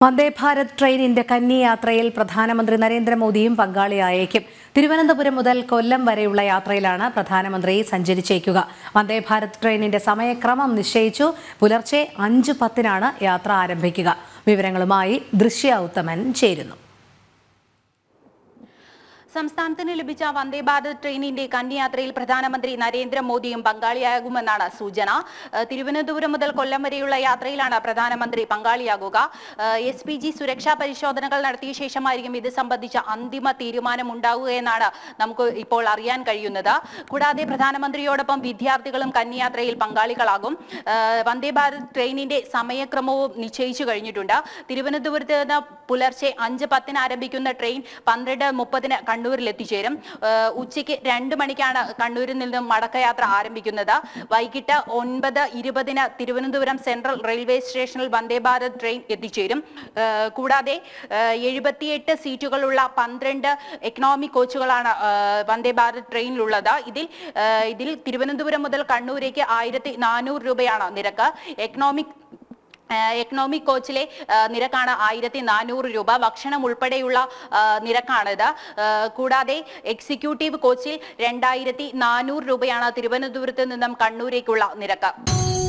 വന്ദേ ഭാരത് ട്രെയിനിന്റെ കന്നി യാത്രയിൽ പ്രധാനമന്ത്രി നരേന്ദ്രമോദിയും പങ്കാളിയായേക്കും തിരുവനന്തപുരം മുതൽ കൊല്ലം വരെയുള്ള യാത്രയിലാണ് പ്രധാനമന്ത്രി സഞ്ചരിച്ചേക്കുക വന്ദേ ഭാരത് ട്രെയിനിന്റെ സമയക്രമം നിശ്ചയിച്ചു പുലർച്ചെ അഞ്ച് പത്തിനാണ് യാത്ര ആരംഭിക്കുക വിവരങ്ങളുമായി ദൃശ്യ ഉത്തമൻ ചേരുന്നു സംസ്ഥാനത്തിന് ലഭിച്ച വന്ദേ ഭാരത് ട്രെയിനിന്റെ കന്യാത്രയിൽ പ്രധാനമന്ത്രി നരേന്ദ്രമോദിയും പങ്കാളിയാകുമെന്നാണ് സൂചന ഏഹ് തിരുവനന്തപുരം മുതൽ കൊല്ലം വരെയുള്ള യാത്രയിലാണ് പ്രധാനമന്ത്രി പങ്കാളിയാകുക എസ് പി ജി സുരക്ഷാ പരിശോധനകൾ നടത്തിയ ശേഷമായിരിക്കും ഇത് സംബന്ധിച്ച അന്തിമ തീരുമാനം ഉണ്ടാവുക എന്നാണ് നമുക്ക് ഇപ്പോൾ അറിയാൻ കഴിയുന്നത് കൂടാതെ പ്രധാനമന്ത്രിയോടൊപ്പം വിദ്യാർത്ഥികളും കന്യാത്രയിൽ പങ്കാളികളാകും ഏഹ് വന്ദേ ഭാരത് ട്രെയിനിന്റെ സമയക്രമവും നിശ്ചയിച്ചു കഴിഞ്ഞിട്ടുണ്ട് തിരുവനന്തപുരത്ത് നിന്ന് പുലർച്ചെ അഞ്ച് പത്തിന് ആരംഭിക്കുന്ന ട്രെയിൻ പന്ത്രണ്ട് മുപ്പതിന് കണ്ണൂരിൽ എത്തിച്ചേരും ഏഹ് ഉച്ചയ്ക്ക് രണ്ട് മണിക്കാണ് കണ്ണൂരിൽ നിന്നും മടക്കയാത്ര ആരംഭിക്കുന്നത് വൈകിട്ട് ഒൻപത് ഇരുപതിന് തിരുവനന്തപുരം സെൻട്രൽ റെയിൽവേ സ്റ്റേഷനിൽ വന്ദേ ഭാരത് ട്രെയിൻ എത്തിച്ചേരും ഏഹ് കൂടാതെ ഏഹ് എഴുപത്തിയെട്ട് സീറ്റുകളുള്ള പന്ത്രണ്ട് എക്കണോമിക് കോച്ചുകളാണ് ഏഹ് വന്ദേ ഭാരത് ട്രെയിനിലുള്ളത് ഇതിൽ ഏഹ് ഇതിൽ തിരുവനന്തപുരം മുതൽ കണ്ണൂരേക്ക് ആയിരത്തി നാനൂറ് രൂപയാണ് നിരക്ക് എക്കണോമിക് ഏഹ് എക്കണോമിക് കോച്ചിലെ ഏഹ് നിരക്കാണ് ആയിരത്തി നാനൂറ് രൂപ ഭക്ഷണം ഉൾപ്പെടെയുള്ള ഏഹ് നിരക്കാണിത് ഏഹ് കൂടാതെ എക്സിക്യൂട്ടീവ് കോച്ചിൽ രണ്ടായിരത്തി നാനൂറ് രൂപയാണ് തിരുവനന്തപുരത്ത് നിന്നും കണ്ണൂരേക്കുള്ള നിരക്ക്